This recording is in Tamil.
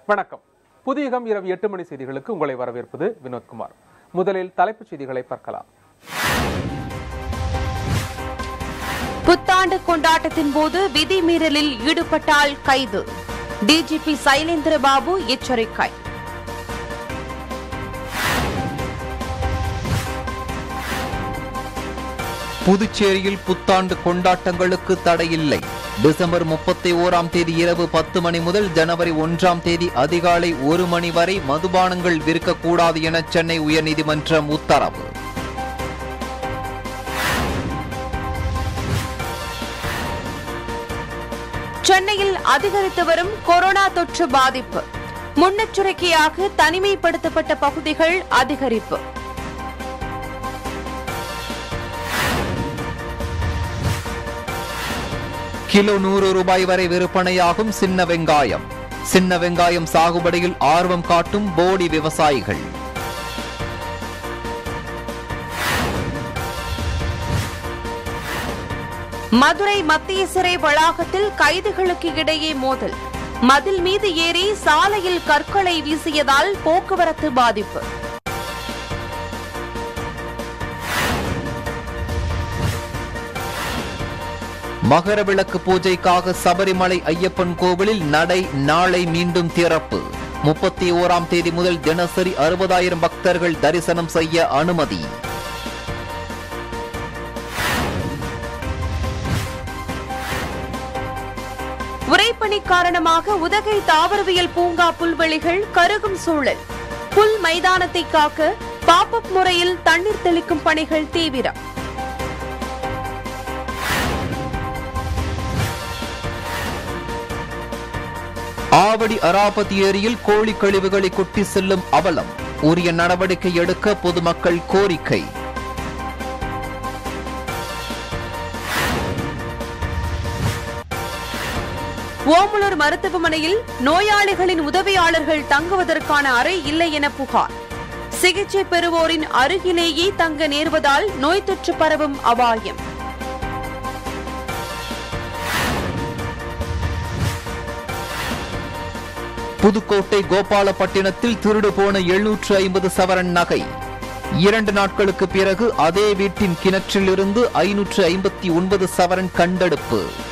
வணக்கம் புதியகம் இரவு எட்டு மணி செய்திகளுக்கு உங்களை வரவேற்பது வினோத்குமார் முதலில் தலைப்புச் செய்திகளை பார்க்கலாம் புத்தாண்டு கொண்டாட்டத்தின் போது விதிமீறலில் ஈடுபட்டால் கைது டிஜிபி சைலேந்திர பாபு எச்சரிக்கை புதுச்சேரியில் புத்தாண்டு கொண்டாட்டங்களுக்கு தடையில்லை டிசம்பர் முப்பத்தி ஓராம் தேதி இரவு பத்து மணி முதல் ஜனவரி ஒன்றாம் தேதி அதிகாலை ஒரு மணி வரை மதுபானங்கள் விற்கக்கூடாது என சென்னை உயர்நீதிமன்றம் உத்தரவு சென்னையில் அதிகரித்து வரும் கொரோனா தொற்று பாதிப்பு முன்னெச்சரிக்கையாக தனிமைப்படுத்தப்பட்ட பகுதிகள் அதிகரிப்பு கிலோ நூறு ரூபாய் வரை விற்பனையாகும் சின்ன வெங்காயம் சின்ன வெங்காயம் சாகுபடியில் ஆர்வம் காட்டும் போடி விவசாயிகள் மதுரை மத்திய சிறை வளாகத்தில் கைதிகளுக்கு இடையே மோதல் மதில் மீது ஏறி சாலையில் கற்களை வீசியதால் போக்குவரத்து பாதிப்பு மகர விளக்கு பூஜைக்காக சபரிமலை ஐயப்பன் கோவிலில் நடை நாளை மீண்டும் திறப்பு முப்பத்தி ஓராம் தேதி முதல் தினசரி அறுபதாயிரம் பக்தர்கள் தரிசனம் செய்ய அனுமதி உறைபனி காரணமாக உதகை தாவரவியல் பூங்கா புல்வெளிகள் கருகும் சூழல் புல் மைதானத்தை காக்க பாப்அப் முறையில் தண்ணீர் தெளிக்கும் பணிகள் தீவிரம் ஆவடி அராபதி ஏரியில் கோழி கழிவுகளை கொட்டி செல்லும் அவலம் உரிய நடவடிக்கை எடுக்க பொதுமக்கள் கோரிக்கை ஓமலூர் மருத்துவமனையில் நோயாளிகளின் உதவியாளர்கள் தங்குவதற்கான அறை இல்லை என புகார் சிகிச்சை பெறுவோரின் அருகிலேயே தங்க நேர்வதால் நோய் தொற்று பரவும் அபாயம் புதுக்கோட்டை கோபாலப்பட்டினத்தில் திருடு போன எழுநூற்று ஐம்பது சவரன் நகை இரண்டு நாட்களுக்கு பிறகு அதே வீட்டின் கிணற்றிலிருந்து ஐநூற்று ஐம்பத்தி ஒன்பது சவரன் கண்டெடுப்பு